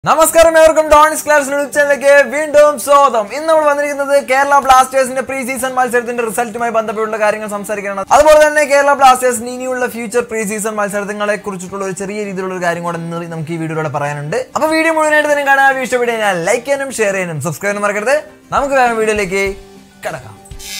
നമസ്കാരം ഏവർക്കും ഡോണിസ് class news ചാനലിലേക്ക് വീണ്ടും സ്വാഗതം ഇന്ന് നമ്മൾ വന്നിരിക്കുന്നത് കേരള ബ്ലാസ്റ്റേഴ്സിന്റെ പ്രീ സീസൺ മത്സരത്തിന്റെ റിസൾട്ടുമായി ബന്ധപ്പെട്ടുള്ള കാര്യങ്ങൾ സംസാരിക്കണം അതുപോലെ തന്നെ കേരള ബ്ലാസ്റ്റേഴ്സിന് ഇനിയുള്ള ഫ്യൂച്ചർ പ്രീ സീസൺ മത്സരങ്ങളെ കുറിച്ചിട്ടുള്ള ഒരു ചെറിയ രീതിയിലുള്ള ഒരു കാര്യം കൂടെ ഇന്ന് നമുക്ക് ഈ വീഡിയോയിലൂടെ പറയാനുണ്ട് അപ്പൊ വീഡിയോ മുഴുവനായിട്ട് തന്നെ കാണാൻ വീഡിയോ ഇഷ്ടപ്പെട്ട് കഴിഞ്ഞാൽ ലൈക്ക് ചെയ്യാനും ഷെയർ ചെയ്യാനും സബ്സ്ക്രൈബ് ചെയ്യാനും മറക്കരുത് നമുക്ക് വേഗം വീഡിയോയിലേക്ക് കിടക്കാം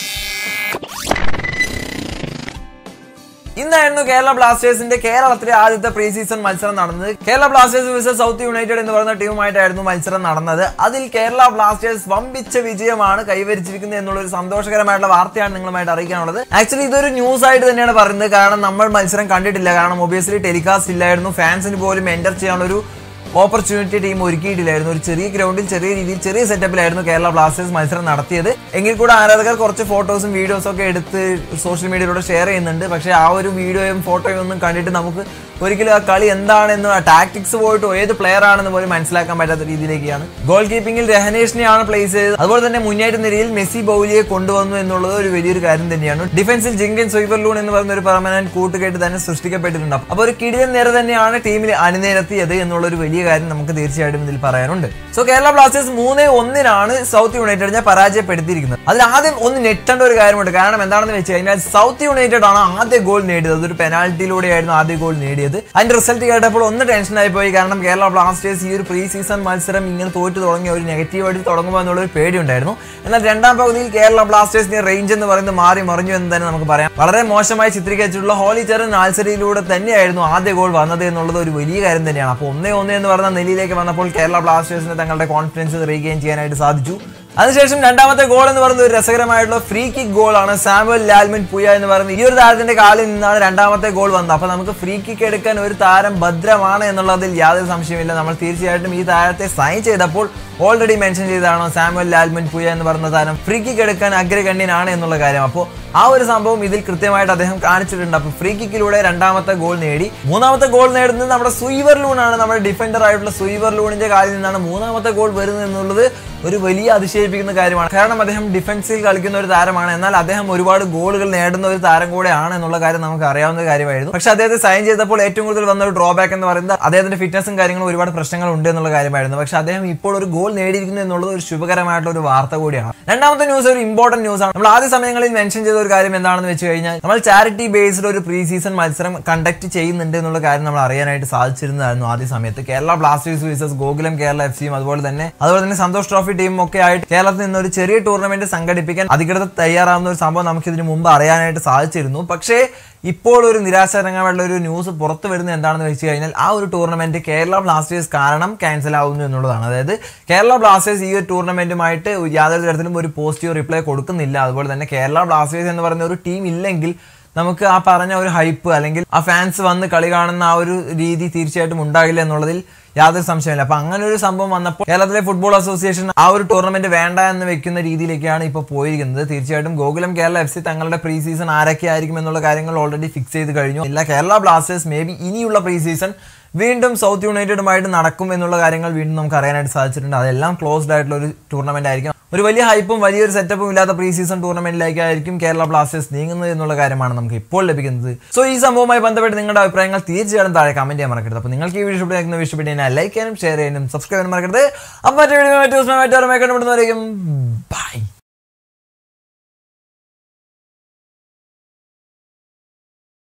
ഇന്നായിരുന്നു കേരള ബ്ലാസ്റ്റേഴ്സിന്റെ കേരളത്തിലെ ആദ്യത്തെ പ്രീ സീസൺ മത്സരം നടന്നത് കേരള ബ്ലാസ്റ്റേഴ്സ് വിസ സൗത്ത് യുണൈറ്റഡ് എന്ന് പറയുന്ന ടീമുമായിട്ടായിരുന്നു മത്സരം നടന്നത് അതിൽ കേരള ബ്ലാസ്റ്റേഴ്സ് വമ്പിച്ച വിജയമാണ് കൈവരിച്ചിരിക്കുന്നത് എന്നുള്ള ഒരു സന്തോഷകരമായിട്ടുള്ള വാർത്തയാണ് നിങ്ങളുമായിട്ട് അറിയിക്കാനുള്ളത് ആക്ച്വലി ഇതൊരു ന്യൂസ് ആയിട്ട് തന്നെയാണ് പറയുന്നത് കാരണം നമ്മൾ മത്സരം കണ്ടിട്ടില്ല കാരണം ഒബിയസ്ലി ടെലികാസ്റ്റ് ഇല്ലായിരുന്നു ഫാൻസിന് പോലും എൻ്റർ ചെയ്യാനുള്ള ഒരു ഓപ്പർച്യൂണിറ്റി ടീം ഒരുക്കിയിട്ടില്ലായിരുന്നു ഒരു ചെറിയ ഗ്രൗണ്ടിൽ ചെറിയ രീതിയിൽ ചെറിയ സെറ്റപ്പിലായിരുന്നു കേരള ബ്ലാസ്റ്റേഴ്സ് മത്സരം നടത്തിയത് എങ്കിൽ കൂടെ ആരാധകർ കുറച്ച് ഫോട്ടോസും വീഡിയോസും ഒക്കെ എടുത്ത് സോഷ്യൽ മീഡിയയിലൂടെ ഷെയർ ചെയ്യുന്നുണ്ട് പക്ഷേ ആ ഒരു വീഡിയോയും ഫോട്ടോയും ഒന്നും കണ്ടിട്ട് നമുക്ക് ഒരിക്കലും ആ കളി എന്താണെന്ന് ആ ടാക്ടിക്സ് പോയിട്ടോ ഏത് പ്ലെയർ ആണെന്ന് പോലും മനസ്സിലാക്കാൻ പറ്റാത്ത രീതിയിലേക്കാണ് ഗോൾ കീപ്പിംഗിൽ രഹനേഷിനെയാണ് പ്ലേസ് ചെയ്തത് അതുപോലെ തന്നെ മുന്നേറ്റ നിരയിൽ മെസ്സി ബൗലിയെ കൊണ്ടുവന്നു എന്നുള്ളത് ഒരു വലിയൊരു കാര്യം തന്നെയാണ് ഡിഫൻസിൽ ജിങ്കൻ സൊയ്വർലൂൺ എന്ന് പറയുന്ന ഒരു പെർമനന്റ് കൂട്ടുകെട്ട് തന്നെ സൃഷ്ടിക്കപ്പെട്ടിട്ടുണ്ട് അപ്പോൾ ഒരു കിടിലൻ നിര തന്നെയാണ് ടീമിൽ അണിനിരത്തിയത് എന്നുള്ള ഒരു വലിയ കാര്യം നമുക്ക് തീർച്ചയായിട്ടും ഇതിൽ പറയാനുണ്ട് സോ കേരള ബ്ലാസ്റ്റേഴ്സ് മൂന്നേ ഒന്നിനാണ് സൗത്ത് യുണൈറ്റഡിനെ പരാജയപ്പെടുത്തിയിരിക്കുന്നത് അതിൽ ആദ്യം ഒന്ന് ഞെട്ടേണ്ട ഒരു കാര്യമുണ്ട് കാരണം എന്താണെന്ന് വെച്ച് കഴിഞ്ഞാൽ സൗത്ത് യുണൈറ്റഡ് ആണ് ആദ്യ ഗോൾ നേടിയത് അതൊരു പെനാൽറ്റിയിലൂടെയായിരുന്നു ആദ്യ ഗോൾ നേടിയത് അതിന്റെ റിസൾട്ട് കേട്ടപ്പോൾ ഒന്ന് ടെൻഷനായി പോയി കാരണം കേരള ബ്ലാസ്റ്റേഴ്സ് ഈ ഒരു പ്രീ സീസൺ മത്സരം ഇങ്ങനെ തോറ്റു തുടങ്ങിയ ഒരു നെഗറ്റീവായിട്ട് തുടങ്ങുമോ എന്നുള്ള ഒരു പേടിയുണ്ടായിരുന്നു എന്നാൽ രണ്ടാം പകുതിയിൽ കേരള ബ്ലാസ്റ്റേഴ്സിന്റെ റേഞ്ച് എന്ന് പറയുന്നത് മാറി മറിഞ്ഞു എന്ന് തന്നെ നമുക്ക് പറയാം വളരെ മോശമായി ചിത്രീകരിച്ചിട്ടുള്ള ഹോളി ചെറൻ ആൽസരിയിലൂടെ തന്നെയായിരുന്നു ആദ്യ ഗോൾ വന്നത് എന്നുള്ളത് ഒരു വലിയ കാര്യം തന്നെയാണ് അപ്പോൾ ഒന്നേ ഒന്നേ എന്ന് പറയുന്ന നിലയിലേക്ക് വന്നപ്പോൾ കേരള ബ്ലാസ്റ്റേഴ്സിന് തങ്ങളുടെ കോൺഫിഡൻസ് റീഗെയിൻ ചെയ്യാനായിട്ട് സാധിച്ചു അതിനുശേഷം രണ്ടാമത്തെ ഗോൾ എന്ന് പറയുന്നത് ഒരു രസകരമായിട്ടുള്ള ഫ്രീ കിക്ക് ഗോളാണ് സാമുവൽ ലാൽമിൻ പുയ എന്ന് പറയുന്നത് ഈ ഒരു താരത്തിന്റെ കാലിൽ നിന്നാണ് രണ്ടാമത്തെ ഗോൾ വന്നത് അപ്പൊ നമുക്ക് ഫ്രീ കിക്ക് എടുക്കാൻ ഒരു താരം ഭദ്രമാണ് എന്നുള്ളതിൽ യാതൊരു സംശയമില്ല നമ്മൾ തീർച്ചയായിട്ടും ഈ താരത്തെ സൈൻ ചെയ്തപ്പോൾ ഓൾറെഡി മെൻഷൻ ചെയ്തതാണോ സാമുവൽ ലാൽമിൻ പുയ എന്ന് പറയുന്ന താരം ഫ്രീ കിക്ക് എടുക്കാൻ അഗ്രഗണ്യനാണ് എന്നുള്ള കാര്യം അപ്പോൾ ആ ഒരു സംഭവം ഇതിൽ കൃത്യമായിട്ട് അദ്ദേഹം കാണിച്ചിട്ടുണ്ട് അപ്പോൾ ഫ്രീ കിക്കിലൂടെ രണ്ടാമത്തെ ഗോൾ നേടി മൂന്നാമത്തെ ഗോൾ നേടുന്നത് നമ്മുടെ സുയിവർ ലൂണാണ് നമ്മുടെ ഡിഫൻഡർ ആയിട്ടുള്ള സുയിവർ ലൂണിന്റെ കാലിൽ നിന്നാണ് മൂന്നാമത്തെ ഗോൾ വരുന്നത് എന്നുള്ളത് ഒരു വലിയ അതിശയിപ്പിക്കുന്ന കാര്യമാണ് കാരണം അദ്ദേഹം ഡിഫൻസിൽ കളിക്കുന്ന ഒരു താരമാണ് എന്നാൽ അദ്ദേഹം ഒരുപാട് ഗോളുകൾ നേടുന്ന ഒരു താരം കൂടെയാണ് എന്നുള്ള കാര്യം നമുക്ക് അറിയാവുന്ന ഒരു കാര്യമായിരുന്നു പക്ഷെ അദ്ദേഹത്തെ സൈൻ ചെയ്തപ്പോൾ ഏറ്റവും കൂടുതൽ വന്ന ഒരു ഡ്രോബാക്ക് എന്ന് പറയുന്നത് അദ്ദേഹത്തിന്റെ ഫിറ്റ്നസും കാര്യങ്ങളും ഒരുപാട് പ്രശ്നങ്ങൾ ഉണ്ട് എന്നുള്ള കാര്യമായിരുന്നു പക്ഷെ അദ്ദേഹം ഇപ്പോൾ ഒരു ഗോൾ നേടിയിരിക്കുന്നു എന്നുള്ളത് ഒരു ശുഭകരമായിട്ടുള്ള ഒരു വാർത്ത കൂടിയാണ് രണ്ടാമത്തെ ന്യൂസ് ഒരു ഇമ്പോർട്ടന്റ് ന്യൂസ് ആണ് നമ്മൾ ആദ്യ സമയങ്ങളിൽ മെൻഷൻ ചെയ്ത ഒരു കാര്യം എന്താണെന്ന് വെച്ച് കഴിഞ്ഞാൽ നമ്മൾ ചാരിറ്റി ബേസ്ഡ് ഒരു പ്രീ സീസൺ മത്സരം കണ്ടക്ട് ചെയ്യുന്നുണ്ട് എന്നുള്ള കാര്യം നമ്മൾ അറിയാനായിട്ട് സാധിച്ചിരുന്നതായിരുന്നു ആദ്യ സമയത്ത് കേരള ബ്ലാസ്റ്റേഴ്സ് വേഴ്സസ് ഗോകുലം കേരള എഫ് സിയും അതുപോലെ തന്നെ അതുപോലെ തന്നെ സന്തോഷ് ട്രോഫി ടീമും ഒക്കെ ആയിട്ട് കേരളത്തിൽ നിന്ന് ഒരു ചെറിയ ടൂർണമെന്റ് സംഘടിപ്പിക്കാൻ അധികൃതർ തയ്യാറാവുന്ന ഒരു സംഭവം നമുക്ക് ഇതിനു മുമ്പ് അറിയാനായിട്ട് സാധിച്ചിരുന്നു പക്ഷേ ഇപ്പോൾ ഒരു നിരാശാജനകമായിട്ടുള്ള ഒരു ന്യൂസ് പുറത്തു വരുന്നത് എന്താണെന്ന് വെച്ച് കഴിഞ്ഞാൽ ആ ഒരു ടൂർണമെന്റ് കേരള ബ്ലാസ്റ്റേഴ്സ് കാരണം ക്യാൻസൽ ആവുന്നു എന്നുള്ളതാണ് അതായത് കേരള ബ്ലാസ്റ്റേഴ്സ് ഈ ഒരു ടൂർണമെന്റുമായിട്ട് യാതൊരു തരത്തിലും ഒരു പോസിറ്റീവ് റിപ്ലൈ കൊടുക്കുന്നില്ല അതുപോലെ തന്നെ കേരള ബ്ലാസ്റ്റേഴ്സ് എന്ന് പറയുന്ന ഒരു ടീം ഇല്ലെങ്കിൽ നമുക്ക് ആ പറഞ്ഞ ഒരു ഹൈപ്പ് അല്ലെങ്കിൽ ആ ഫാൻസ് വന്ന് കളി കാണുന്ന ആ ഒരു രീതി തീർച്ചയായിട്ടും ഉണ്ടാകില്ല എന്നുള്ളതിൽ യാതൊരു സംശയമില്ല അപ്പൊ അങ്ങനെ ഒരു സംഭവം വന്നപ്പോൾ കേരളത്തിലെ ഫുട്ബോൾ അസോസിയേഷൻ ആ ഒരു ടൂർണമെന്റ് വേണ്ട എന്ന് വെക്കുന്ന രീതിയിലേക്കാണ് ഇപ്പോൾ പോയിരിക്കുന്നത് തീർച്ചയായിട്ടും ഗോകുലം കേരള എഫ് സി തങ്ങളുടെ പ്രീ സീസൺ ആരൊക്കെ ആയിരിക്കും എന്നുള്ള കാര്യങ്ങൾ ഓൾറെഡി ഫിക്സ് ചെയ്ത് കഴിഞ്ഞു ഇല്ല കേരള ബ്ലാസ്റ്റേഴ്സ് മേ ബി ഇനിയുള്ള പ്രീ സീസൺ വീണ്ടും സൗത്ത് യുണൈറ്റഡുമായിട്ട് നടക്കും എന്നുള്ള കാര്യങ്ങൾ വീണ്ടും നമുക്ക് അറിയാനായിട്ട് സാധിച്ചിട്ടുണ്ട് അതെല്ലാം ക്ലോസ്ഡ് ആയിട്ടുള്ള ഒരു ടൂർണമെന്റ് ആയിരിക്കും ഒരു വലിയ ഹൈപ്പും വലിയൊരു സെറ്റപ്പും ഇല്ലാത്ത പ്രീ സീസൺ ടൂർണമെന്റിലേക്കായിരിക്കും കേരള ബ്ലാസ്റ്റേഴ്സ് നീങ്ങുന്നത് എന്നുള്ള കാര്യമാണ് നമുക്ക് ഇപ്പോൾ ലഭിക്കുന്നത് സോ ഈ സംഭവവുമായി ബന്ധപ്പെട്ട് നിങ്ങളുടെ അഭിപ്രായങ്ങൾ തീർച്ചയായും താഴെ കമന്റ് ചെയ്യാൻ മറക്കരുത് അപ്പോൾ നിങ്ങൾക്ക് ഈ വീഡിയോ ഇഷ്ടപ്പെടുന്ന ഇഷ്ടപ്പെട്ട് കഴിഞ്ഞാൽ ലൈക്ക് ചെയ്യാനും ഷെയർ ചെയ്യാനും സബ്സ്ക്രൈബ് ചെയ്യാനും മറക്കരുത് അപ്പോൾ മറ്റേ വീഡിയോ മറ്റു ദിവസം മറ്റേ ഓർമ്മ കണ്ടുപിടുന്നവരേക്കും ബൈ